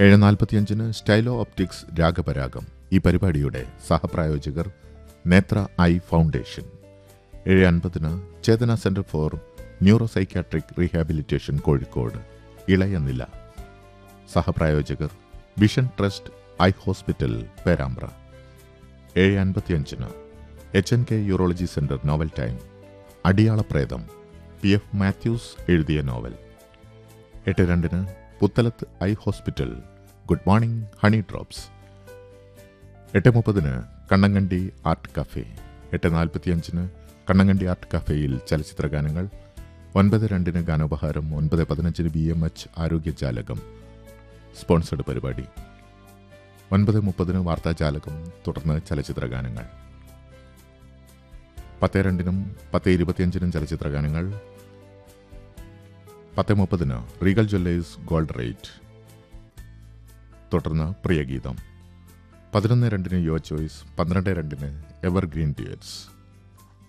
ഏഴ് നാൽപ്പത്തിയഞ്ചിന് സ്റ്റൈലോ ഒപ്റ്റിക്സ് രാഗപരാഗം ഈ പരിപാടിയുടെ സഹപ്രായോജകർ നേത്ര ഐ ഫൗണ്ടേഷൻ ഏഴ് അൻപതിന് Chetana centre for neuropsychiatric rehabilitation Kozhikode ഇളയ നില സഹപ്രായോജകർ vision trust eye hospital Perambra ഏഴ് അൻപത്തിയഞ്ചിന് H N K urology centre novel time അടിയാളപ്രേതം പി എഫ് മാത്യൂസ് എഴുതിയ നോവൽ എട്ട് രണ്ടിന് Puthalath eye hospital good morning honey drops എട്ട് മുപ്പതിന് കണ്ണങ്കണ്ടി ആർട്ട് കഫേ എട്ട് നാൽപ്പത്തിയഞ്ചിന് കണ്ണങ്കണ്ടി ആർട്ട് കഫേയിൽ ചലച്ചിത്ര ഗാനങ്ങൾ ഒൻപത് രണ്ടിന് ഗാനോപഹാരം ഒൻപത് പതിനഞ്ചിന് ബി എം എച്ച് ആരോഗ്യജാലകം സ്പോൺസർഡ് പരിപാടി ഒൻപത് മുപ്പതിന് വാർത്താജാലകം തുടർന്ന് ചലച്ചിത്ര ഗാനങ്ങൾ പത്ത് രണ്ടിനും പത്ത് ഇരുപത്തിയഞ്ചിനും ചലച്ചിത്ര ഗാനങ്ങൾ പത്ത് മുപ്പതിന് റീഗൽ ജ്വല്ലേഴ്സ് ഗോൾഡ് റേറ്റ് തുടർന്ന് പ്രിയഗീതം പതിനൊന്ന് രണ്ടിന് യോ ചോയ്സ് പന്ത്രണ്ട് രണ്ടിന് എവർഗ്രീൻ ഡിയേറ്റ്സ്